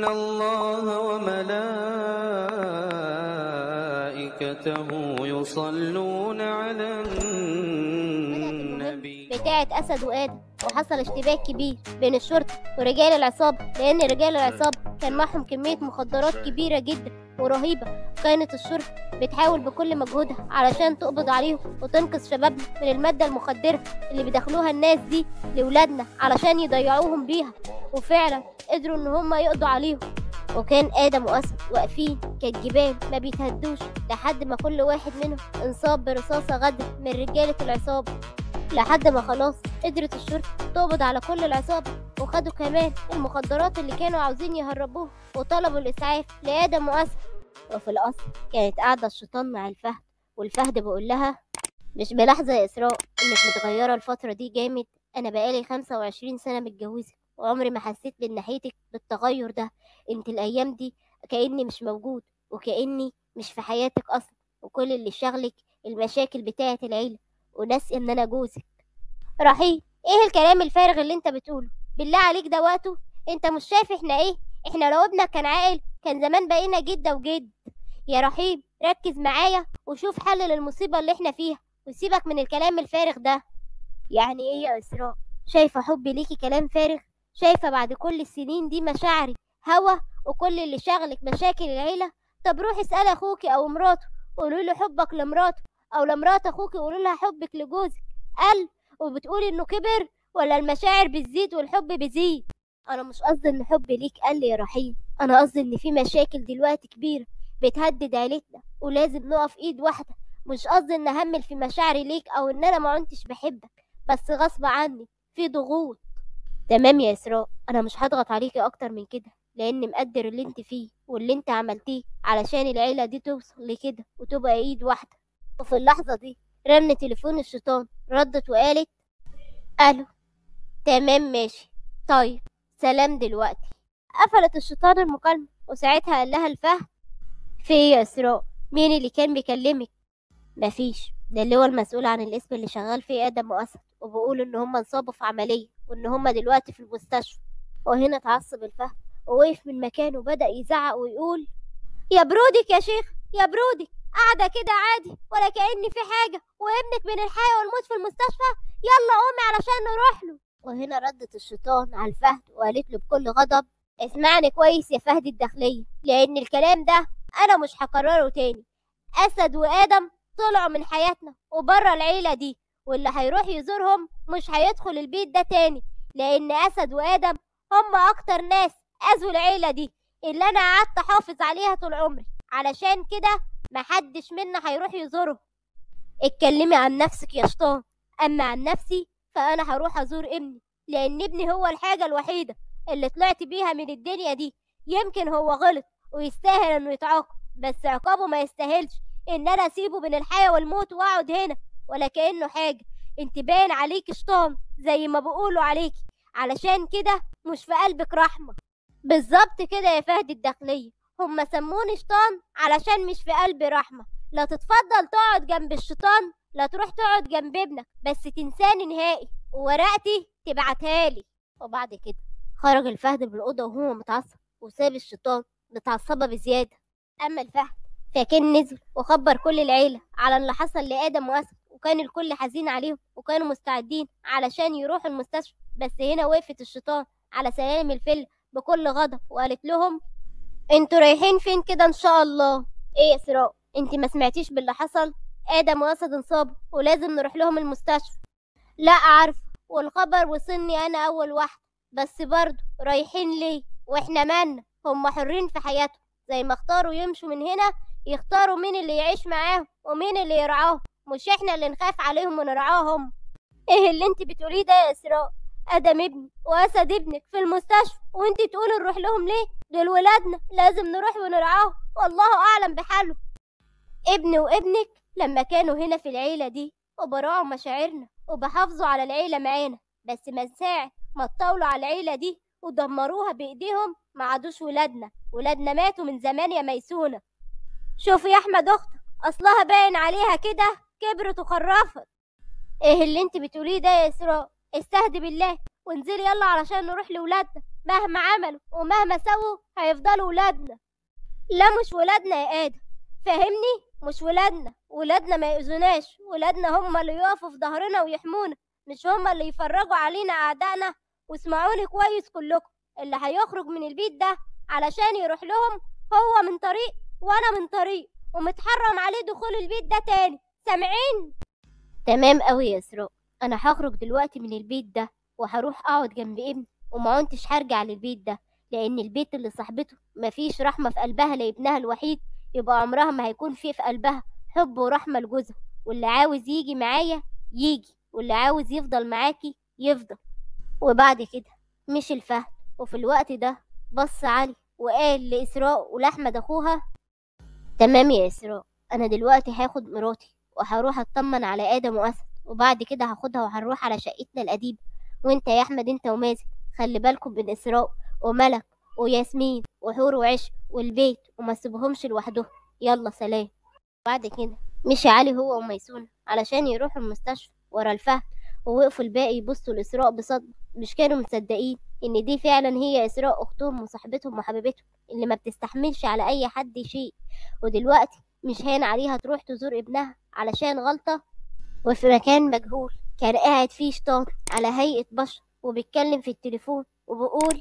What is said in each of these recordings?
الله وملائكته يصلون على النبي بتاعة أسد وآدم وحصل اشتباك كبير بين الشرطة ورجال العصابة لأن رجال العصابة كان معهم كمية مخدرات كبيرة جدا ورهيبة وكانت الشرطة بتحاول بكل مجهودها علشان تقبض عليهم وتنقذ شبابنا من المادة المخدرة اللي بيدخلوها الناس دي لولادنا علشان يضيعوهم بيها وفعلا قدروا إن هما يقضوا عليهم وكان آدم وأسد واقفين كالجبال ما بيتهدوش لحد ما كل واحد منهم انصاب برصاصة غدر من رجالة العصابة لحد ما خلاص قدرت الشرطة تقبض على كل العصابة وخدوا كمان المخدرات اللي كانوا عاوزين يهربوها وطلبوا الإسعاف لآدم وأسد وفي الأصل كانت قاعدة الشيطان مع الفهد والفهد بيقول لها مش ملاحظة يا إسراء إنك متغيرة الفترة دي جامد أنا بقالي خمسة وعشرين سنة متجوزة وعمري ما حسيت من ناحيتك بالتغير ده انت الأيام دي كأني مش موجود وكأني مش في حياتك أصلا وكل اللي شغلك المشاكل بتاعة العيلة وناسية إن أنا جوزك رحيم إيه الكلام الفارغ اللي أنت بتقوله بالله عليك ده وقته أنت مش شايف إحنا إيه إحنا لو ابنك كان عاقل كان زمان بقينا جدة وجد يا رحيم ركز معايا وشوف حل للمصيبة اللي إحنا فيها وسيبك من الكلام الفارغ ده يعني إيه يا إسراء شايفة حبي ليكي كلام فارغ شايفة بعد كل السنين دي مشاعري هوا وكل اللي شغلك مشاكل العيلة طب روحي اسألي أخوكي أو مراته قولوا له حبك لمراته أو لمرات أخوكي قولوا لها حبك لجوزك قل وبتقولي إنه كبر ولا المشاعر بتزيد والحب بيزيد أنا مش قصدي إن حبي ليك قل يا رحيم أنا قصدي إن في مشاكل دلوقتي كبيرة بتهدد عيلتنا ولازم نقف إيد واحدة مش قصدي إن أهمل في مشاعري ليك أو إن أنا ما عنتش بحبك بس غصب عني في ضغوط تمام يا إسراء أنا مش هضغط عليكي أكتر من كده لأن مقدر اللي انت فيه واللي انت عملتيه علشان العيلة دي توصل لكده وتبقى ايد واحدة وفي اللحظة دي رن تليفون الشيطان ردت وقالت ألو تمام ماشي طيب سلام دلوقتي قفلت الشيطان المكالمة وساعتها قال لها الفهد في ايه يا إسراء مين اللي كان بيكلمك مفيش ده اللي هو المسؤول عن الاسم اللي شغال فيه آدم وأسد وبيقول إن هما انصابوا في عملية وإن هما دلوقتي في المستشفى وهنا اتعصب الفهد ووقف من مكانه وبدأ يزعق ويقول يا برودك يا شيخ يا برودك قاعدة كده عادي ولا كأني في حاجة وابنك من الحياة والموت في المستشفى يلا قومي علشان نروح له وهنا ردت الشيطان على الفهد وقالت له بكل غضب اسمعني كويس يا فهد الداخلية لأن الكلام ده أنا مش هكرره تاني أسد وآدم طلعوا من حياتنا وبره العيلة دي واللي هيروح يزورهم مش هيدخل البيت ده تاني لأن أسد وآدم هم أكتر ناس أذوا العيلة دي اللي أنا قعدت أحافظ عليها طول عمري علشان كده محدش منا هيروح يزوره اتكلمي عن نفسك يا شطان أما عن نفسي فأنا هروح أزور ابني لأن ابني هو الحاجة الوحيدة اللي طلعت بيها من الدنيا دي يمكن هو غلط ويستاهل إنه يتعاقب بس عقابه ما يستاهلش إن أنا أسيبه بين الحياة والموت وأقعد هنا ولا كأنه حاجة انت باين عليك شطان زي ما بيقولوا عليكي علشان كده مش في قلبك رحمة بالظبط كده يا فهد الداخلية هما سموني شيطان علشان مش في قلبي رحمة لا تتفضل تقعد جنب الشيطان لا تروح تقعد جنب ابنك بس تنساني نهائي وورقتي تبعتها لي وبعد كده خرج الفهد من الأوضة وهو متعصب وساب الشيطان متعصبة بزيادة أما الفهد فكان نزل وخبر كل العيلة على اللي حصل لآدم وأسد وكان الكل حزين عليهم وكانوا مستعدين علشان يروحوا المستشفى بس هنا وقفت الشيطان على سلالم الفيلا بكل غضب وقالت لهم انتوا رايحين فين كده ان شاء الله ايه يا سراء انت ما سمعتيش باللي حصل ادم واسد انصابوا ولازم نروح لهم المستشفى لا عارفه والخبر وصلني انا اول واحده بس برضه رايحين ليه واحنا مالنا هم حرين في حياتهم زي ما اختاروا يمشوا من هنا يختاروا مين اللي يعيش معاهم ومين اللي يرعاهم مش احنا اللي نخاف عليهم ونرعاهم ايه اللي انت بتقوليه ده يا اسراء ادم ابني واسد ابنك في المستشفى وانت تقولي نروح لهم ليه دول ولادنا لازم نروح ونرعاهم والله اعلم بحاله ابني وابنك لما كانوا هنا في العيله دي وبراعوا مشاعرنا وبحافظوا على العيله معانا بس من ساعه ما اتطاولوا على العيله دي ودمروها بايديهم ما عادوش ولادنا ولادنا ماتوا من زمان يا ميسونه شوفي يا احمد اختك اصلها باين عليها كده كبرت وخرفت ايه اللي انت بتقوليه ده يا اسراء استهدي بالله وانزلي يلا علشان نروح لولادنا مهما عملوا ومهما سووا هيفضلوا ولادنا لا مش ولادنا يا ادم فاهمني مش ولادنا ولادنا ما يأذوناش ولادنا هم اللي يقفوا في ظهرنا ويحمونا مش هم اللي يفرجوا علينا اعدائنا واسمعوني كويس كلكم اللي هيخرج من البيت ده علشان يروح لهم هو من طريق وانا من طريق ومتحرم عليه دخول البيت ده تاني سامعين تمام قوي يا اسراء انا هخرج دلوقتي من البيت ده وهروح اقعد جنب ابني وما كنتش هرجع للبيت ده لان البيت اللي صاحبته مفيش رحمه في قلبها لابنها الوحيد يبقى عمرها ما هيكون فيه في قلبها حب ورحمه لجوزها واللي عاوز يجي معايا يجي واللي عاوز يفضل معاكي يفضل وبعد كده مشي الفهد وفي الوقت ده بص علي وقال لإسراء ولأحمد أخوها تمام يا إسراء أنا دلوقتي هاخد مراتي وهروح أطمن على آدم وأسد وبعد كده هاخدها وهنروح على شقتنا القديمة وانت يا أحمد انت ومازن خلي بالكم من إسراء وملك وياسمين وحور وعش والبيت وما تسيبهمش لوحدهم يلا سلام بعد كده مشي علي هو وميسونة علشان يروحوا المستشفى ورا الفهد ووقفوا الباقي يبصوا لإسراء بصدمة مش كانوا مصدقين إن دي فعلا هي إسراء أختهم وصاحبتهم وحبيبتهم اللي ما بتستحملش على أي حد شيء ودلوقتي مش هان عليها تروح تزور ابنها علشان غلطة وفي مكان مجهول كان قاعد فيه شيطان على هيئة بشر وبيتكلم في التليفون وبيقول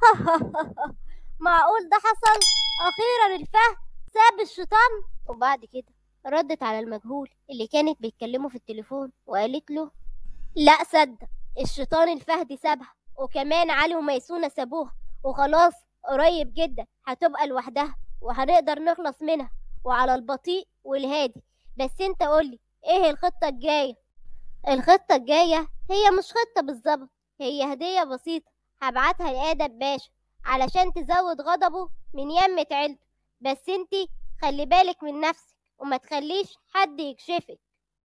معقول ده حصل أخيرا الفهد ساب الشيطان وبعد كده ردت على المجهول اللي كانت بيتكلموا في التليفون وقالت له لا صدق الشيطان الفهد سابها وكمان علي وميسونة سابوها وخلاص قريب جدا هتبقى لوحدها وهنقدر نخلص منها وعلى البطيء والهادي بس انت قولي ايه الخطة الجاية الخطة الجاية هي مش خطة بالظبط هي هدية بسيطة هبعتها لآدم باشا علشان تزود غضبه من يمة عيلته بس انتي خلي بالك من نفسك وما تخليش حد يكشفك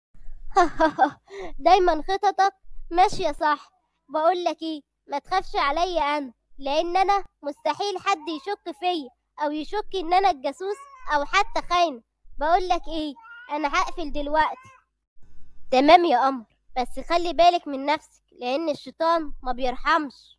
دايما خططك ماشية صح بقولك ايه ما تخافش عليا انا لان انا مستحيل حد يشك فيا او يشك ان انا الجاسوس او حتى خاينة بقولك ايه انا هقفل دلوقتي تمام يا قمر بس خلي بالك من نفسك لان الشيطان ما بيرحمش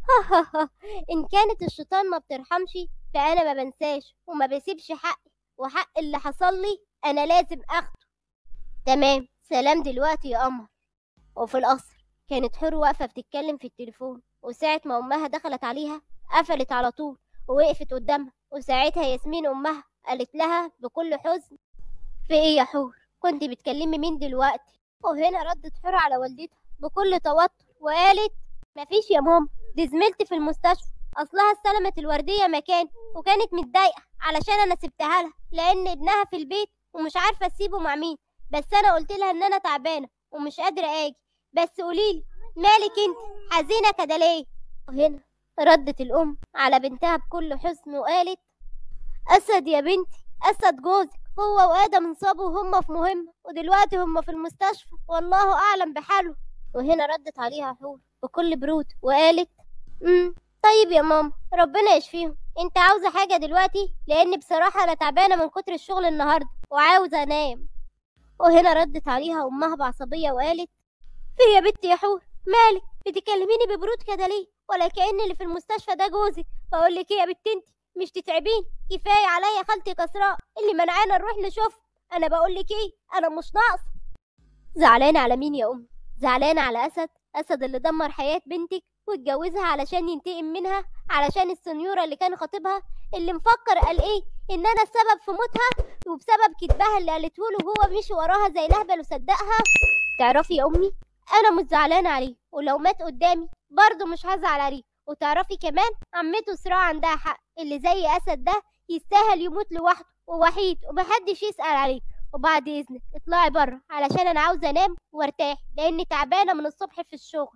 ان كانت الشيطان ما بترحمش فانا ما بنساش وما بسيبش حقي وحق اللي حصل لي انا لازم اخده تمام سلام دلوقتي يا قمر وفي القصر كانت حور واقفة بتتكلم في التليفون وساعة ما أمها دخلت عليها قفلت على طول ووقفت قدامها وساعتها ياسمين أمها قالت لها بكل حزن في إيه يا حور كنت بتكلمي مين دلوقتي وهنا ردت حور على والدتها بكل توتر وقالت مفيش يا ماما دي زميلتي في المستشفى أصلها استلمت الوردية مكان وكانت متضايقة علشان أنا سبتها لها لأن ابنها في البيت ومش عارفة تسيبه مع مين بس أنا قلت لها إن أنا تعبانة ومش قادرة أجي بس قوليلي مالك انت حزينة كده ليه وهنا ردت الأم على بنتها بكل حزن وقالت أسد يا بنتي أسد جوزك هو وآدم انصابوا وهم في مهمة ودلوقتي هم في المستشفى والله أعلم بحاله وهنا ردت عليها حور بكل برود وقالت امم طيب يا ماما ربنا يشفيهم انت عاوزة حاجة دلوقتي لأن بصراحة أنا تعبانة من كتر الشغل النهاردة وعاوزة أنام وهنا ردت عليها أمها بعصبية وقالت في يا بنتي يا حور مالك بتكلميني ببرود كده ليه ولا كأن اللي في المستشفى ده جوزك بقول لك ايه يا بنت انت مش تتعبين كفايه عليا خالتي كسراء اللي منعانا نروح نشوف انا بقول لك ايه انا مش ناقصه زعلانه على مين يا ام زعلانه على اسد اسد اللي دمر حياه بنتك واتجوزها علشان ينتقم منها علشان السنيوره اللي كان خاطبها اللي مفكر قال ايه ان انا السبب في موتها وبسبب كدبها اللي قالته له هو مشي وراها زي لهبل وصدقها تعرفي يا امي انا مش زعلانه عليه ولو مات قدامي برضه مش هزعل عليه وتعرفي كمان عمته سراء عندها حق اللي زي اسد ده يستاهل يموت لوحده ووحيد ومحدش يسأل عليه وبعد اذنك اطلعي بره علشان انا عاوزه انام وارتاح لاني تعبانه من الصبح في الشغل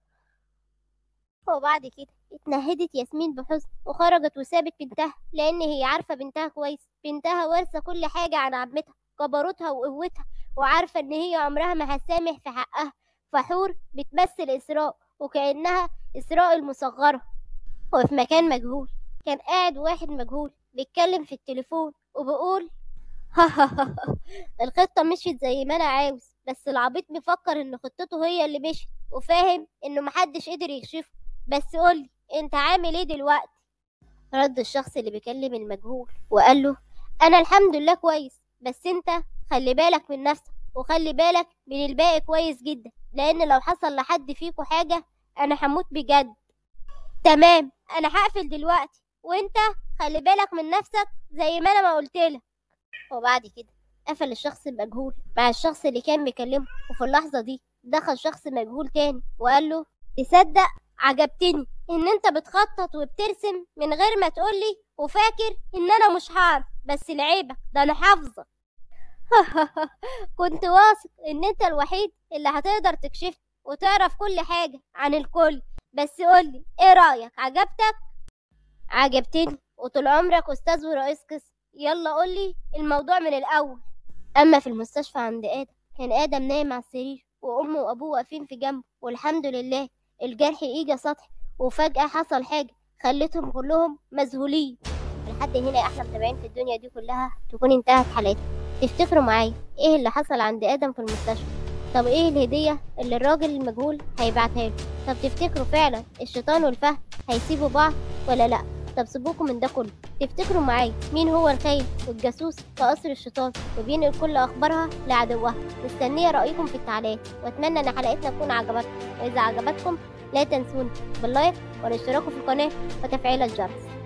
وبعد كده اتنهدت ياسمين بحزن وخرجت وسابت بنتها لان هي عارفه بنتها كويس بنتها وارثه كل حاجه عن عمتها جبروتها وقوتها وعارفه ان هي عمرها ما هتسامح في حقها فحور بتمثل إسراء وكأنها إسراء المصغرة وفي مكان مجهول كان قاعد واحد مجهول بيتكلم في التليفون وبيقول الخطة مشيت زي ما أنا عاوز بس العبيط بيفكر إن خطته هي اللي مشيت وفاهم إنه محدش قدر يكشفه بس قولي انت عامل ايه دلوقتي رد الشخص اللي بيكلم المجهول وقال له انا الحمد لله كويس بس انت خلي بالك من نفسك وخلي بالك من الباقي كويس جدا لان لو حصل لحد فيكو حاجة انا هموت بجد تمام انا هقفل دلوقتي وانت خلي بالك من نفسك زي ما انا ما قلتلك وبعد كده قفل الشخص المجهول مع الشخص اللي كان بيكلمه وفي اللحظة دي دخل شخص مجهول تاني وقال له تصدق عجبتني ان انت بتخطط وبترسم من غير ما تقولي وفاكر ان انا مش هعرف بس لعيبك ده انا حافظة كنت واثق ان انت الوحيد اللي هتقدر تكشف وتعرف كل حاجة عن الكل بس قولي ايه رأيك عجبتك عجبتني وطول عمرك استاذ ورئيس قسم يلا قولي الموضوع من الاول اما في المستشفى عند ادم كان ادم نايم على السرير وامه وابوه واقفين في جنبه والحمد لله الجرح اجى سطحي وفجأة حصل حاجة خلتهم كلهم مذهولين لحد هنا يا احلى متابعين في الدنيا دي كلها تكون انتهت حلقتنا تفتكروا معايا ايه اللي حصل عند ادم في المستشفى طب ايه الهدية اللي الراجل المجهول هيبعتها له طب تفتكروا فعلا الشيطان والفهد هيسيبوا بعض ولا لا طب سيبوكم من ده كله تفتكروا معايا مين هو الخاين والجاسوس في قصر الشيطان وبينقل كل اخبارها لعدوها مستنيه رايكم في التعليقات واتمنى ان حلقتنا تكون عجبتكم واذا عجبتكم لا تنسونا باللايك والاشتراك في القناه وتفعيل الجرس